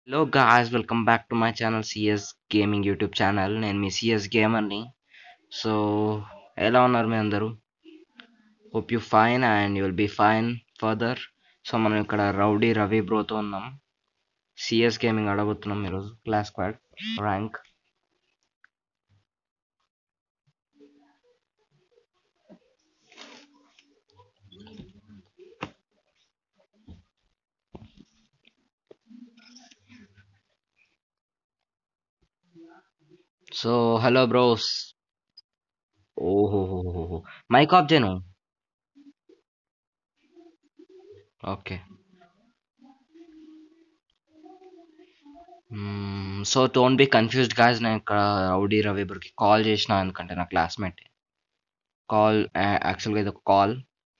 Hello guys welcome back to my channel CS gaming YouTube channel నేను మీ CS గేమర్ని so ఎలా ఉన్నారు మీ అందరూ hope you fine and you will be fine further so మనం ఇక్కడ రౌడీ రవి బ్రోతో ఉన్నాం సిఎస్ గేమింగ్ ఆడబోతున్నాం ఈరోజు clash squad rank so hello bros ఓహో మైక్ ఆఫ్ చేయను okay so don't be confused guys నేను ఇక్కడ రౌడీ రవి బ్రోకి కాల్ చేసిన ఎందుకంటే నా క్లాస్మేట్ కాల్ యాక్చువల్గా ఇది ఒక కాల్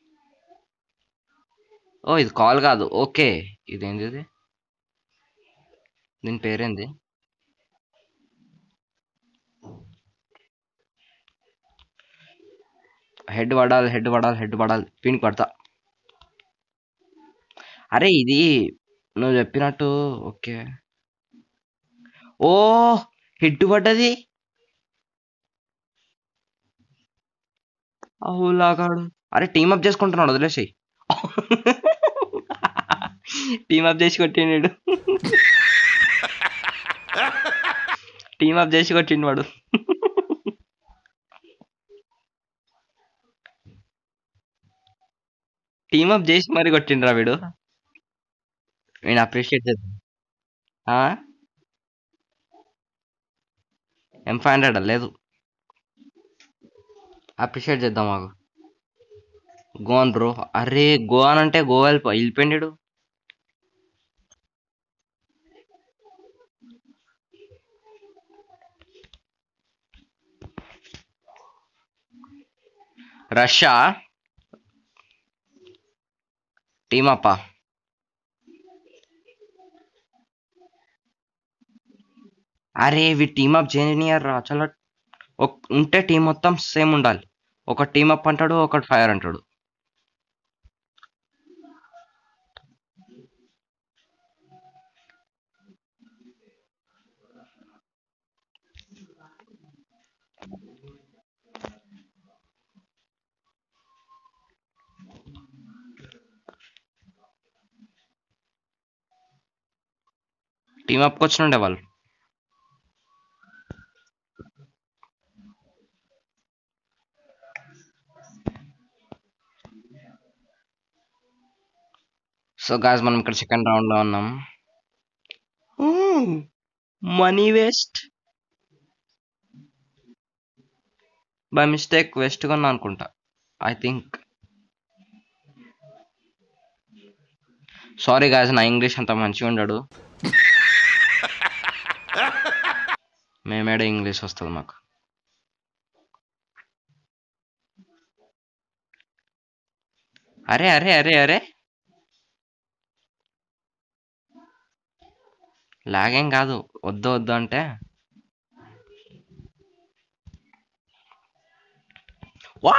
ఓ ఇది కాల్ కాదు ఓకే ఇదేంది ఇది దీని పేరేంది హెడ్ పడాలి హెడ్ పడాలి హెడ్ పడాలి పీనికి పడతా అరే ఇది నువ్వు చెప్పినట్టు ఓకే ఓ హెడ్ పడ్డది అవులాగాడు అరే టీమ్ అప్ చేసుకుంటున్నాడు వదిలేసి టీమ్ అప్ చేసి కొట్టిండు టీమ్ అప్ చేసి కొట్టిండు వాడు టీమ్ అప్ చేసి మరి కొట్టిండ్రా వీడు నేను అప్రిషియేట్ చేద్దాం ఎం ఫైవ్ హండ్రెడ్ లేదు అప్రిషియేట్ చేద్దాం మాకు గోవన్ బ్రో అరే గోవాన్ అంటే గోవా వెళ్ళిపో వెళ్ళిపోయిండు రష్యా టీమ్ అప్పా అరే ఇవి టీమ్ అప్ చేయనియర్ రా చాలా ఉంటే టీం మొత్తం సేమ్ ఉండాలి ఒక టీమ్ అప్ అంటాడు ఒకటి ఫైర్ అంటాడు టీమ్ అప్కి వచ్చినుండే వాళ్ళు సో గాజ్ మనం ఇక్కడ సెకండ్ రౌండ్ లో ఉన్నాం money waste by mistake vest కొన్నా అనుకుంటా ఐ థింక్ సారీ గాజ్ నా ఇంగ్లీష్ అంత మంచిగా ఉండడు మేమేడ ఇంగ్లీష్ వస్తుంది మాకు అరే అరే అరే అరే లాగేం కాదు వద్దు వద్దు అంటే వా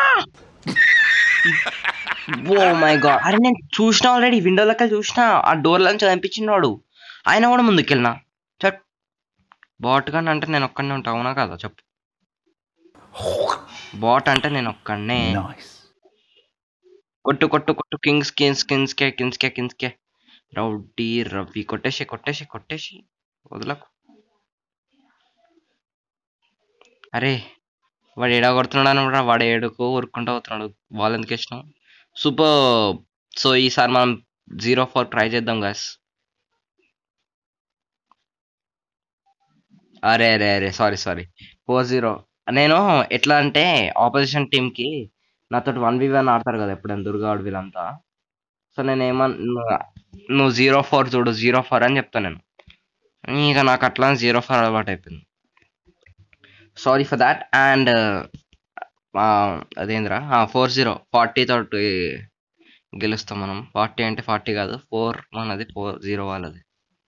ఓ మై గాడ్ అరే నేను చూసిన ఆల్రెడీ విండో లెక్క చూసిన ఆ డోర్ నుంచి కనిపించింది వాడు ఆయన కూడా ముందుకెళ్ళినా చట్ బాట్ గన్ అంటే నేను ఒక్కడనే ఉంటా అవునా కదా చెప్పు బాట్ అంటే నేను ఒక్కడనే కొట్టు కొట్టు కొట్టు kings kings kings K kings K kings K rowdy Ravi కొట్టేసి కొట్టేసి కొట్టేసి వదలకు అరే వాడు ఏడా కొడుతున్నాడు అని వాడు ఏడుకో ఊరుకుంటా పోతున్నాడు బాల్ ఎందుకు ఇష్టం సూపర్ సో ఈసారి మనం జీరో ఫోర్ ట్రై చేద్దాం గాస్ అరే అరే అరే సారీ సారీ ఫోర్ జీరో నేను ఎట్లా అంటే ఆపోజిషన్ టీంకి నాతో వన్ వి వన్ ఆడతారు కదా ఎప్పుడైనా దుర్గాడు వీళ్ళంతా సో నేను ఏమన్నా నువ్వు జీరో ఫోర్ చూడు జీరో ఫోర్ అని చెప్తాను నేను ఇక నాకు అట్లా జీరో ఫోర్ అలవాటు అయిపోయింది సారీ ఫర్ దాట్ అండ్ అదేంద్రా ఫోర్ జీరో ఫార్టీ తోటి గెలుస్తాం మనం ఫార్టీ అంటే ఫార్టీ కాదు ఫోర్ మనది ఫోర్ జీరో వాళ్ళది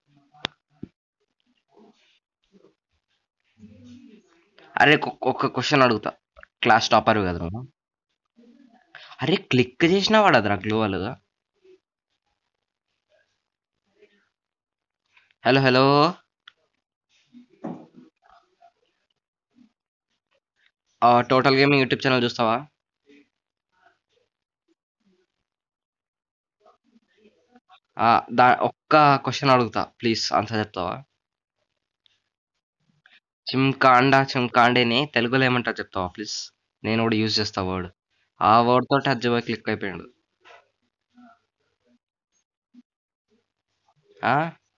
అరే ఒక క్వశ్చన్ అడుగుతా క్లాస్ టాపర్ కదా నువ్వు అరే క్లిక్ చేసినా వాడు అదరా గ్లోవల్గా hello hello Total Gaming YouTube channel చూస్తావా ఆ, దా ఒక్క క్వశ్చన్ అడుగుతా ప్లీజ్ ఆన్సర్ చెప్తావా చిమ్కాండా చిమ్కాండేని తెలుగులో ఏమంటారు చెప్తావా ప్లీజ్ నేను కూడా యూజ్ చేస్తా వర్డ్ ఆ వర్డ్ తోటి అజ్జబాయ్ క్లిక్ అయిపోయాడు ఆ?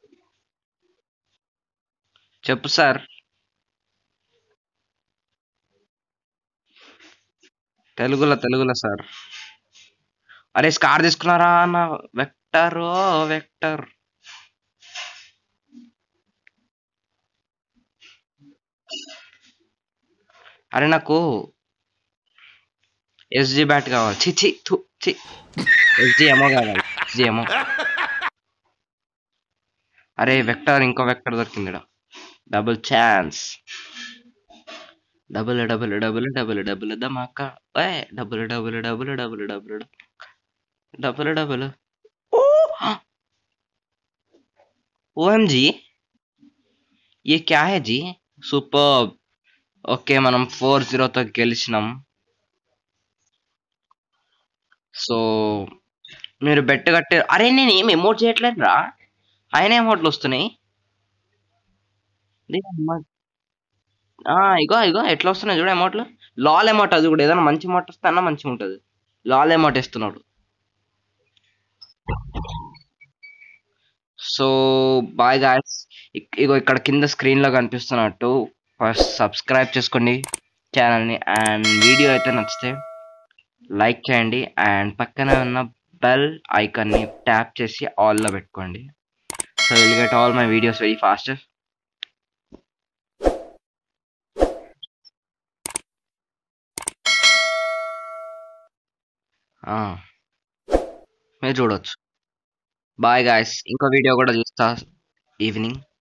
చెప్పు సార్ తెలుగులో తెలుగులో సార్ అరే స్కార్ తీసుకున్నారా అన్న వెక్టర్ వెక్టర్ అరే నాకు ఎస్జి బ్యాట్ కావాలి చి చి థు చి ఎస్జి ఏమో కావాలి ఎస్జి ఏమో అరే వెక్టర్ ఇంకో వెక్టర్ దొరికింది double chance double double double double double ధమాక ఏ double double double double double double double OMG ये क्या है जी సూపర్ ఓకే మనం ఫోర్ జీరోతో గెలిచినాం సో మీరు బెట్ కట్టారు అరే నేను ఏం ఎమోట్ చేయట్లేదు రా ఆయన ఎమోట్లు వస్తున్నాయి ఇది అమ్మ. ఆ, ఇగో ఇగో ఎట్లా వస్తున్నాయి చూడు ఎమోట్లు లాల్ ఎమోట్ అది కూడా ఏదైనా మంచి ఎమోట్ వస్తే అన్న మంచిగా ఉంటుంది లాల్ ఎమోట్ ఇస్తున్నాడు సో బాయ్ గాయస్ ఇగో ఇక్కడ కింద స్క్రీన్ లో కనిపిస్తున్నట్టు ఫస్ట్ సబ్స్క్రైబ్ చేసుకోండి ఛానల్ని అండ్ వీడియో అయితే నచ్చితే లైక్ చేయండి అండ్ పక్కన ఉన్న బెల్ ఐకాన్ని ట్యాప్ చేసి ఆల్లో పెట్టుకోండి so will get all my videos very fast మీరు చూడొచ్చు బాయ్ గాయస్ ఇంకో వీడియో కూడా చూస్తా ఈవినింగ్